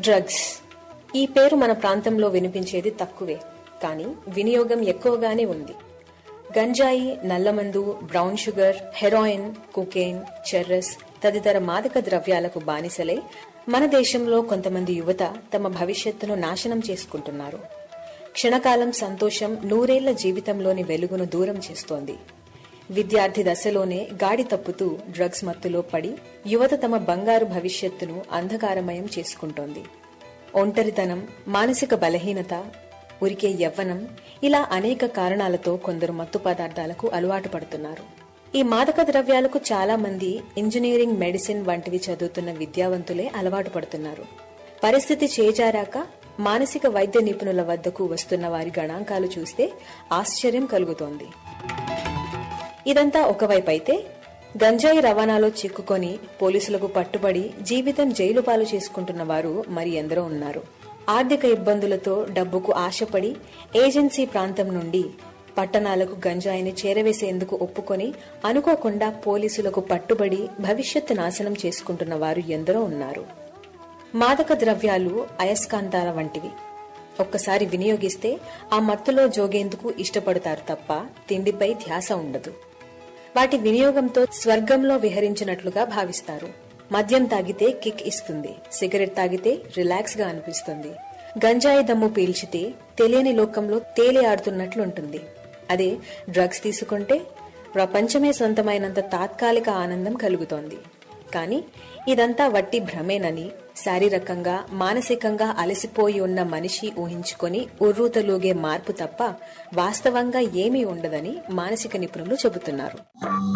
drugs ఈ పేరు మన ప్రాంతంలో వినిపించేది తక్కువే కానీ వినియోగం ఎక్కువగానే ఉంది గంజాయి నల్లమందు బ్రౌన్ షుగర్ హెరాయిన్ కుకేన్ చెర్రస్ తదితర మాదక ద్రవ్యాలకు బానిసలై మన దేశంలో కొంతమంది యువత తమ భవిష్యత్తును నాశనం చేసుకుంటున్నారు క్షణకాలం సంతోషం నూరేళ్ల జీవితంలోని వెలుగును దూరం చేస్తోంది విద్యార్థి దశలోనే గాడి తప్పుతూ డ్రగ్స్ మత్తులో పడి యువత తమ బంగారు భవిష్యత్తును అంధకారమయం చేసుకుంటోంది ఒంటరితనం మానసిక బలహీనత ఉరికే యవ్వనం ఇలా అనేక కారణాలతో కొందరు మత్తు పదార్థాలకు అలవాటు పడుతున్నారు ఈ మాదక ద్రవ్యాలకు చాలా మంది ఇంజనీరింగ్ మెడిసిన్ వంటివి చదువుతున్న విద్యావంతులే అలవాటు పడుతున్నారు పరిస్థితి చేజారాక మానసిక వైద్య నిపుణుల వద్దకు వస్తున్న వారి గణాంకాలు చూస్తే ఆశ్చర్యం కలుగుతోంది ఇదంతా ఒకవైపు అయితే గంజాయి రవాణాలో చిక్కుకొని పోలీసులకు పట్టుబడి జీవితం జైలు పాలు చేసుకుంటున్న వారు మరి ఎందరో ఉన్నారు ఆర్థిక ఇబ్బందులతో డబ్బుకు ఆశపడి ఏజెన్సీ ప్రాంతం నుండి పట్టణాలకు గంజాయిని చేరవేసేందుకు ఒప్పుకొని అనుకోకుండా పోలీసులకు పట్టుబడి భవిష్యత్తు నాశనం చేసుకుంటున్న వారు ఎందరో ఉన్నారు మాదక ద్రవ్యాలు అయస్కాంతాల వంటివి ఒక్కసారి వినియోగిస్తే ఆ మత్తులో జోగేందుకు ఇష్టపడతారు తప్ప తిండిపై ధ్యాస ఉండదు వాటి వినియోగంతో స్వర్గంలో విహరించినట్లుగా భావిస్తారు మద్యం తాగితే కిక్ ఇస్తుంది సిగరెట్ తాగితే రిలాక్స్ గా అనిపిస్తుంది గంజాయి దమ్ము పీల్చితే తెలియని లోకంలో తేలి ఆడుతున్నట్లుంటుంది అదే డ్రగ్స్ తీసుకుంటే ప్రపంచమే సొంతమైనంత తాత్కాలిక ఆనందం కలుగుతోంది కానీ ఇదంతా వట్టి భ్రమేనని శారీరకంగా మానసికంగా అలసిపోయి ఉన్న మనిషి ఊహించుకొని ఉర్రూతలూగే మార్పు తప్ప వాస్తవంగా ఏమీ ఉండదని మానసిక నిపుణులు చెబుతున్నారు